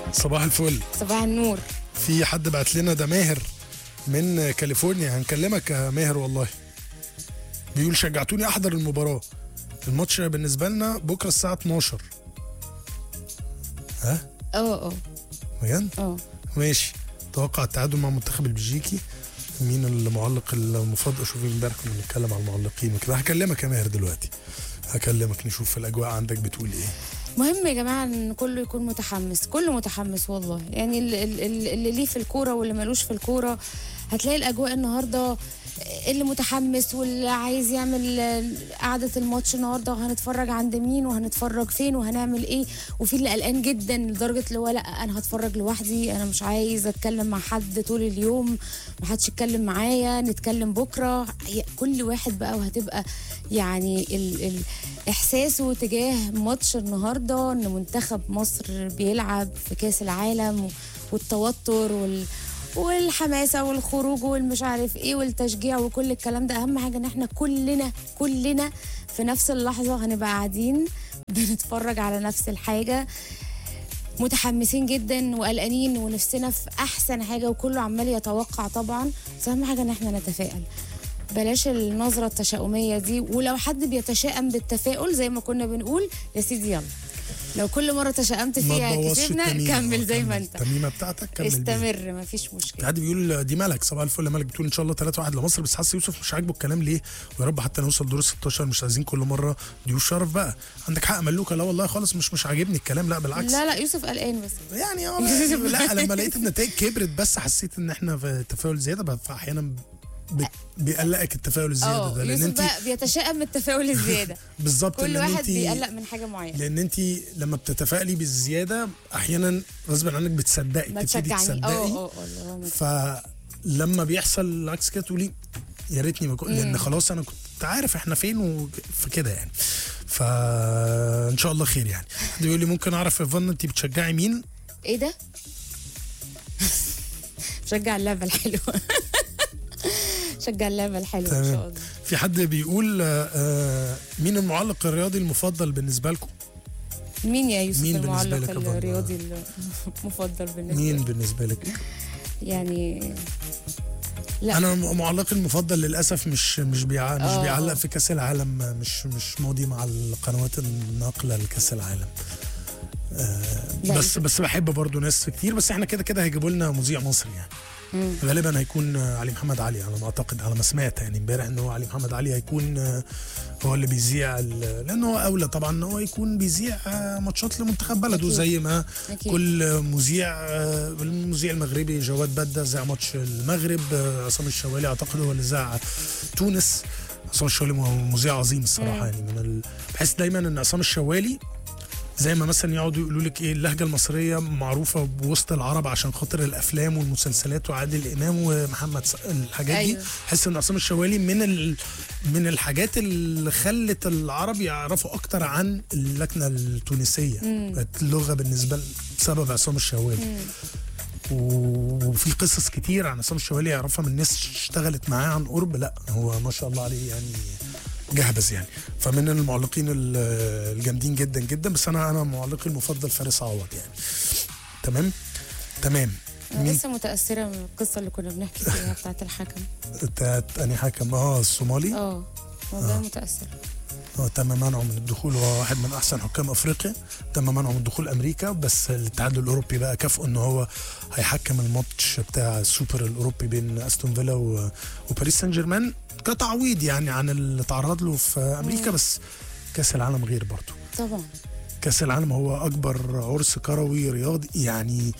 صباح الفل صباح النور في حد بعت لنا ده ماهر من كاليفورنيا هنكلمك يا ماهر والله بيقول شجعتوني احضر المباراه الماتش بالنسبه لنا بكره الساعه 12 ها اه اه بجد اه ماشي توقع التعادل مع المنتخب البلجيكي مين المعلق المفضل شوف امبارح كنا بنتكلم على المعلقين وكده هكلمك يا ماهر دلوقتي هكلمك نشوف الاجواء عندك بتقول ايه مهم يا جماعه ان كله يكون متحمس كله متحمس والله يعني ال- ال- ال- اللي ليه في الكوره واللي ملوش في الكوره هتلاقي الاجواء النهارده اللي متحمس واللي عايز يعمل قعدة الماتش النهارده وهنتفرج عند مين وهنتفرج فين وهنعمل ايه وفي اللي قلقان جدا لدرجه اللي هو لا انا هتفرج لوحدي انا مش عايز اتكلم مع حد طول اليوم محدش يتكلم معايا نتكلم بكره هي- كل واحد بقى وهتبقى يعني ال ال احساسه تجاه ماتش النهارده ان منتخب مصر بيلعب في كاس العالم و- والتوتر وال والحماسه والخروج والمش عارف ايه والتشجيع وكل الكلام ده اهم حاجه ان احنا كلنا كلنا في نفس اللحظه هنبقى قاعدين بنتفرج على نفس الحاجه متحمسين جدا وقلقانين ونفسنا في احسن حاجه وكله عمال يتوقع طبعا بس اهم حاجه ان احنا نتفائل بلاش النظرة التشاؤمية دي ولو حد بيتشائم بالتفاؤل زي ما كنا بنقول يا سيدي يلا لو كل مرة تشائمت ما فيها تبوظش كسبنا التميمة. كمل زي كمل. ما انت التميمه بتاعتك كمل بيها. استمر مفيش مشكلة حد بيقول دي ملك صباح الفل يا ملك بتقول ان شاء الله 3 1 لمصر بس حاسس يوسف مش عاجبه الكلام ليه ويا رب حتى نوصل دور ال 16 مش عايزين كل مره ضيوف شرف بقى عندك حق ملوكه لا والله خالص مش مش عاجبني الكلام لا بالعكس لا لا يوسف قلقان بس يعني اه لا لما لقيت النتائج كبرت بس حسيت ان احنا في تفاؤل زياده بقى فاحيانا بت- بيقلقك التفاؤل الزياده اه ده لان يوسف انت بقى بيتشائم من التفاؤل الزيادة بالظبط كل لان واحد انت بيقلق من حاجة معينة لان انت لما بتتفائلي بالزياده احيانا غصب عنك بتصدقي ما تبتدي تشجعني اه تصدقي اه اه اللي هو ما- فلما بيحصل العكس كده تقولي يا ريتني ما كنت لان خلاص انا كنت عارف احنا فين وفكده يعني فان شاء الله خير يعني حد بيقول لي ممكن اعرف يا فن انت بتشجعي مين ايه ده؟ شجع اللعبة الحلوة شجع اللعبة الحلوة ان شاء تمام الله في حد بيقول آه، آه، مين المعلق الرياضي المفضل بالنسبه لكم مين يا يوسف مين بالنسبة المعلق لك يا فندم؟ الرياضي المفضل بالنسبة مين لك؟ بالنسبه لك يعني لا انا معلقي المفضل للاسف مش مش بيع... مش آه. بيعلق في كاس العالم مش مش ماضي مع القنوات الناقله لكاس العالم آه لا، بس بس بحب برضو ناس كتير بس احنا كده كده هيجيبوا لنا مذيع مصري يعني مم. غالبا هيكون آه، علي محمد علي على ما اعتقد على ما سمعت يعني امبارح ان هو علي محمد علي هيكون آه، هو اللي بيذيع ال- لان هو اولى طبعا ان هو يكون بيذيع آه، ماتشات لمنتخب بلده أكيد. زي ما أكيد. كل مذيع آه، المذيع المغربي جواد بدة ذاع ماتش المغرب آه، عصام الشوالي اعتقد هو اللي ذاع تونس عصام الشوالي م- مذيع عظيم الصراحه يعني من ال... بحس دايما ان عصام الشوالي زي ما مثلا يقعدوا يقولوا لك ايه اللهجه المصريه معروفه بوسط العرب عشان خاطر الافلام والمسلسلات وعادل امام ومحمد س... الحاجات دي أيوة. حس ان عصام الشوالي من ال... من الحاجات اللي خلت العرب يعرفوا اكتر عن اللكنه التونسيه بقت اللغه بالنسبه ل- بسبب عصام الشوالي و- وفي قصص كتير عن عصام الشوالي يعرفها من ناس اشتغلت معاه عن قرب لا هو ما شاء الله عليه يعني جهبذ يعني فمن المعلقين ال- الجامدين جدا جدا بس انا انا معلقي المفضل فارس عوض يعني تمام تمام انا مين لسه متاثره من القصه اللي كنا بنحكي فيها بتاعت الحكم بتاعت انهي حكم اه الصومالي اه والله متاثره هو تم منعه من الدخول هو واحد من احسن حكام افريقيا تم منعه من دخول امريكا بس الاتحاد الاوروبي بقى كافئه ان هو هيحكم الماتش بتاع السوبر الاوروبي بين استون فيلا و- وباريس سان جيرمان كتعويض يعني عن اللي تعرض له في امريكا بس كاس العالم غير برضه طبعا كاس العالم هو اكبر عرس كروي رياضي يعني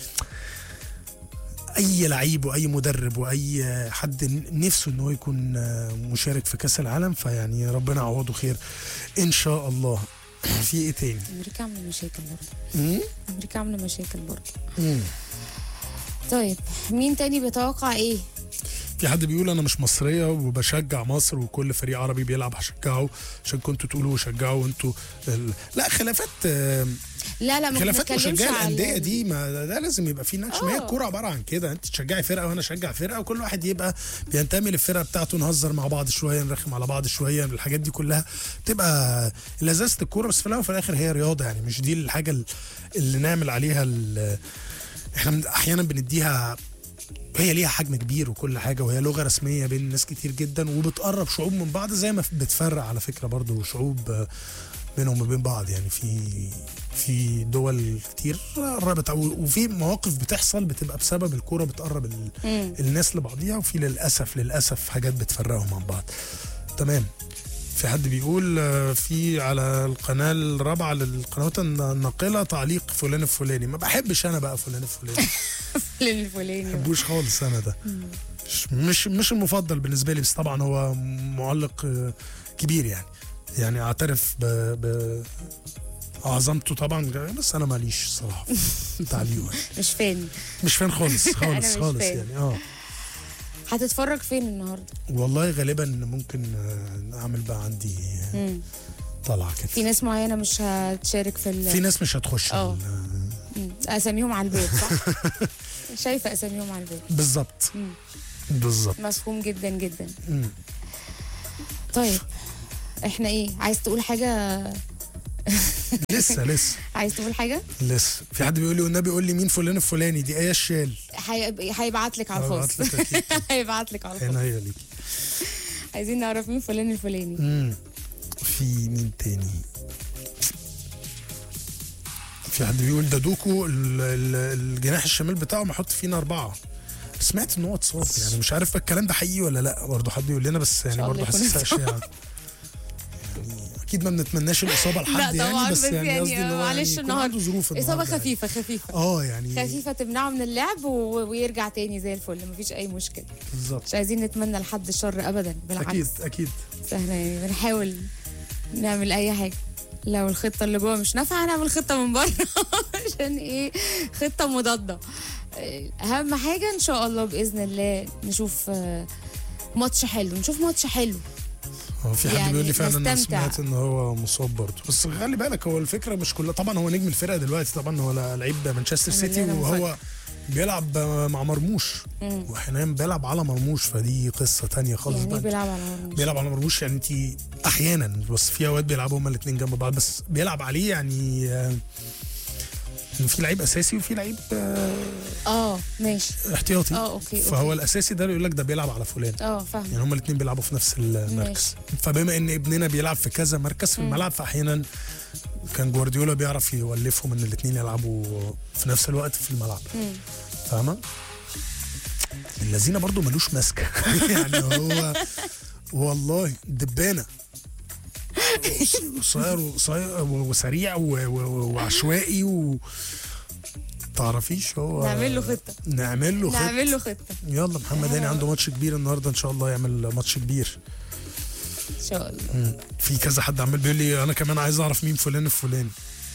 اي لعيب واي مدرب واي حد نفسه ان هو يكون مشارك في كاس العالم فيعني ربنا يعوضه خير ان شاء الله في ايه تاني امريكا عامله مشاكل برضه مم؟ امريكا عامله مشاكل برضه مم. طيب مين تاني بيتوقع ايه في حد بيقول انا مش مصريه وبشجع مصر وكل فريق عربي بيلعب هشجعه عشان كنتوا تقولوا شجعوا وانتوا ال... لا خلافات آه، لا لا ما خلافات بنتكلمش مشجعي على الانديه دي ما ده لازم يبقى في نقاش ما هي آه. الكوره عباره عن كده انت تشجعي فرقه وانا اشجع فرقه وكل واحد يبقى بينتمي للفرقه بتاعته نهزر مع بعض شويه نرخم على بعض شويه الحاجات دي كلها تبقى لذاذه الكوره بس في الاول وفي الاخر هي رياضه يعني مش دي الحاجه ال- اللي نعمل عليها ال- احنا من- احيانا بنديها هي ليها حجم كبير وكل حاجه وهي لغه رسميه بين ناس كتير جدا وبتقرب شعوب من بعض زي ما بتفرق على فكره برضو شعوب آه، بينهم وبين بعض يعني في في دول كتير قربت أو- وفي مواقف بتحصل بتبقى بسبب الكوره بتقرب ال- مم. الناس لبعضيها وفي للاسف للاسف حاجات بتفرقهم عن بعض تمام في حد بيقول آه، في على القناه الرابعه للقنوات الناقله تعليق فلان الفلاني ما بحبش انا بقى فلان الفلاني الفلاني ما بحبوش خالص انا ده مش مش مش المفضل بالنسبه لي بس طبعا هو معلق آه، كبير يعني يعني اعترف ب, ب عظمته طبعا بس انا ماليش صراحه في تعليقه يعني. مش فاني مش فان خالص أنا خالص مش خالص فان. يعني اه هتتفرج فين النهارده والله غالبا ممكن آه، اعمل بقى عندي آه، مم. طلعه كده في ناس معينه مش هتشارك في ال... في ناس مش هتخش اه. ال- مم. اساميهم على البيت صح شايفه اساميهم على البيت بالظبط مم. بالظبط مفهوم جدا جدا مم. طيب احنا ايه عايز تقول حاجه لسه لسه عايز تقول حاجه لسه في حد بيقول لي والنبي قول لي مين فلان الفلاني دي ايه الشال هي- هيبعت لك على الخاص هبعت لك أكيد. هيبعت لك على الخاص هنا هي ليكي عايزين نعرف مين فلان الفلاني مم. في مين تاني في حد بيقول ده دوكو ال- ال- الجناح الشمال بتاعه محط فينا أربعة سمعت ان هو اتصاب يعني مش عارف الكلام ده حقيقي ولا لا برضه حد يقول لنا بس يعني شاء الله برضه يكون حاسسها اشاعه يعني اكيد ما بنتمناش الاصابه لحد لا يعني طبعا بس بس يعني يعني قصدي ان هو معلش يعني يكون النهارده عنده ظروف اصابه النهاردة يعني. خفيفه خفيفه اه يعني خفيفه تمنعه من اللعب و... ويرجع تاني زي الفل مفيش اي مشكله بالظبط مش عايزين نتمنى لحد الشر ابدا بالعكس اكيد اكيد سهله يعني بنحاول نعمل اي حاجه لو الخطه اللي جوه مش نافعه هنعمل خطه من بره عشان ايه خطه مضاده اهم حاجه ان شاء الله باذن الله نشوف آه، ماتش حلو نشوف ماتش حلو هو في حد يعني بيقول لي فعلا انا نستمتع. سمعت ان هو مصاب برضه بس خلي بالك هو الفكره مش كلها طبعا هو نجم الفرقه دلوقتي طبعا هو لعيب مانشستر عمل سيتي لنا وهو بيلعب مع مرموش مم. واحيانا بيلعب على مرموش فدي قصه تانية خالص يعني بقى بيلعب على مرموش بيلعب على مرموش يعني انت احيانا بس في اوقات بيلعبوا هما الاثنين جنب بعض بس بيلعب عليه يعني آه، إن في لعيب اساسي وفي لعيب آه، اه ماشي احتياطي اه اوكي فهو اوكي الاساسي ده يقول لك ده بيلعب على فلان اه فاهم يعني هما الاثنين بيلعبوا في نفس المركز فبما ان ابننا بيلعب في كذا مركز في الملعب فاحيانا كان جوارديولا بيعرف يولفهم ان الاثنين يلعبوا في نفس الوقت في الملعب مم. فاهمه الذين برضو ملوش ماسكه يعني هو والله دبانه قصير وقصير وسريع و- و- وعشوائي و تعرفيش هو نعمل له خطه نعمل له خطه نعمل له خطه يلا محمد هاني عنده ماتش كبير النهارده ان شاء الله يعمل ماتش كبير ان شاء الله مم. في كذا حد عمال بيقول لي انا كمان عايز اعرف مين فلان الفلاني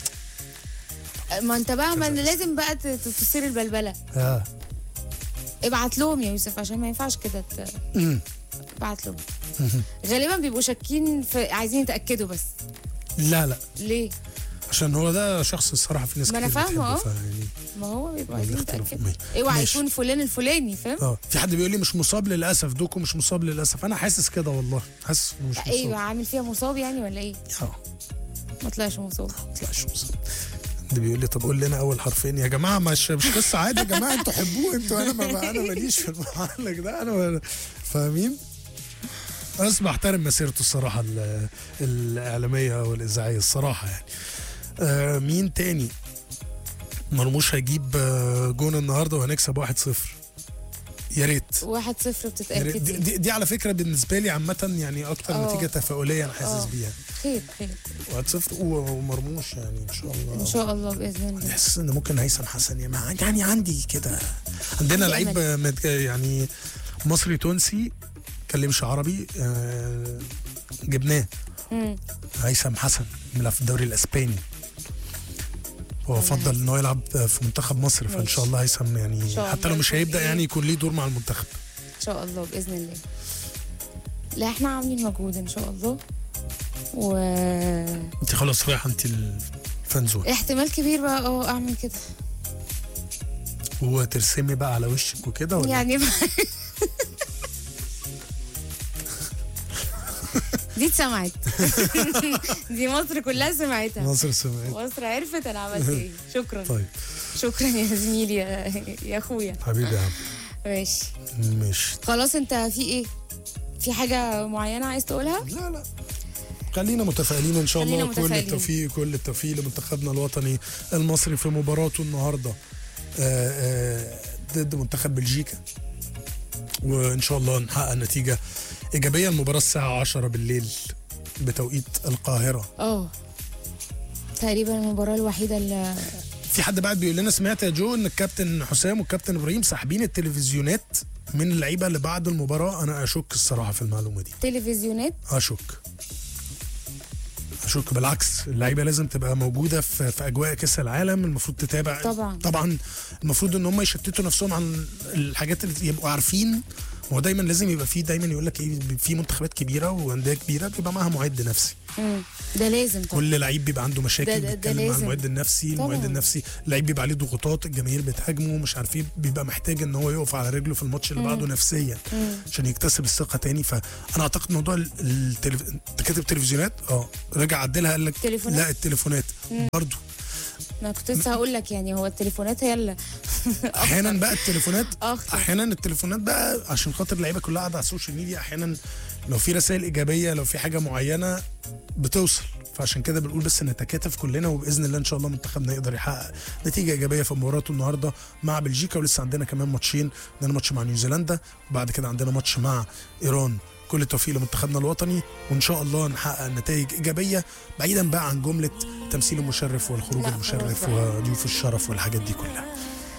ما انت بقى ما لازم بقى ت- ت- تصير البلبله اه ابعت لهم يا يوسف عشان ما ينفعش كده ت- مم. ابعت لهم غالبا بيبقوا شاكين في عايزين يتاكدوا بس لا لا ليه عشان هو ده شخص الصراحه في ناس ما أنا كتير فاهمة، بتحبه، اه. فيعني ما هو بيبقوا عايزين الاختلاف يتاكدوا ماشي. اوعى ماشي. يكون فلان الفلاني فاهم اه في حد بيقول لي مش مصاب للاسف دوكو مش مصاب للاسف انا حاسس كده والله حاسس انه مش مصاب ايوه عامل فيها مصاب يعني ولا ايه اه ما طلعش مصاب ما طلعش مصاب ده بيقول لي طب قول لنا اول حرفين يا جماعه مش مش قصه عادي يا جماعه انتوا حبوه انتوا انا ما انا ماليش في المعلق ده انا ما- فاهمين بس بحترم مسيرته الصراحه ال- الاعلاميه والاذاعيه الصراحه يعني آه مين تاني مرموش هيجيب آه، جون النهارده وهنكسب 1-0 يا ريت واحد صفر يا بتتقال ريت. دي, كتير دي, دي على فكره بالنسبه لي عامه يعني اكتر اه. نتيجه تفاؤليه انا حاسس اه. بيها خير خير 1-0 ومرموش يعني ان شاء الله ان شاء الله باذن الله احساس ان ممكن هيثم حسن يا ما- يعني عندي كده عندنا عندي لعيب أمل. مت- يعني مصري تونسي كلمش عربي آه، جبناه مم. هيثم حسن بيلعب في الدوري الاسباني هو الله فضل ان هو يلعب في منتخب مصر فان ماشي. شاء الله هيثم يعني شاء حتى الله لو مش يكون هيبدا إيه؟ يعني يكون ليه دور مع المنتخب ان شاء الله باذن الله لا احنا عاملين مجهود ان شاء الله و انت خلاص رايحه انت الفانزون احتمال كبير بقى اه اعمل كده وترسمي بقى على وشك وكده ولا يعني دي اتسمعت دي مصر كلها سمعتها مصر سمعت مصر عرفت انا عملت ايه شكرا طيب شكرا يا زميلي يا, يا اخويا حبيبي يا عم ماشي مش خلاص انت في ايه في حاجه معينه عايز تقولها لا لا خلينا متفائلين ان شاء خلينا الله كل متفائلين. التوفيق كل التوفيق لمنتخبنا الوطني المصري في مباراته النهارده آه، آه، ضد منتخب بلجيكا وان شاء الله نحقق نتيجه ايجابيه المباراه الساعه 10 بالليل بتوقيت القاهره اه تقريبا المباراه الوحيده اللي في حد بعد بيقول لنا سمعت يا جو ان الكابتن حسام والكابتن ابراهيم ساحبين التلفزيونات من اللعيبه اللي بعد المباراه انا اشك الصراحه في المعلومه دي تلفزيونات اشك اشك بالعكس اللعيبه لازم تبقى موجوده في, في اجواء كاس العالم المفروض تتابع طبعا. طبعا المفروض ان هم يشتتوا نفسهم عن الحاجات اللي يبقوا عارفين هو دايما لازم يبقى في دايما يقول لك ايه في منتخبات كبيره وانديه كبيره بيبقى معاها معد نفسي مم. ده لازم طبعا كل لعيب بيبقى عنده مشاكل ده- ده- ده بيتكلم مع لازم. المعد النفسي طبعاً. المعد النفسي اللعيب بيبقى عليه ضغوطات الجماهير بتهاجمه مش عارف ايه بيبقى محتاج ان هو يقف على رجله في الماتش اللي بعده نفسيا عشان يكتسب الثقه تاني فانا اعتقد موضوع ال- التلف... انت كاتب تلفزيونات اه رجع عدلها قال لك تليفونات؟ لا التليفونات برضو انا كنت لسه هقول لك يعني هو التليفونات هي اللي احيانا بقى التليفونات أخطر. احيانا التليفونات بقى عشان خاطر اللعيبه كلها قاعده على السوشيال ميديا احيانا لو في رسائل ايجابيه لو في حاجه معينه بتوصل فعشان كده بنقول بس نتكاتف كلنا وباذن الله ان شاء الله منتخبنا يقدر يحقق نتيجه ايجابيه في مباراته النهارده مع بلجيكا ولسه عندنا كمان ماتشين عندنا ماتش مع نيوزيلندا وبعد كده عندنا ماتش مع ايران كل التوفيق لمنتخبنا الوطني وان شاء الله نحقق نتائج ايجابيه بعيدا بقى عن جمله تمثيل المشرف والخروج لا، المشرف خلاص بقى. وضيوف الشرف والحاجات دي كلها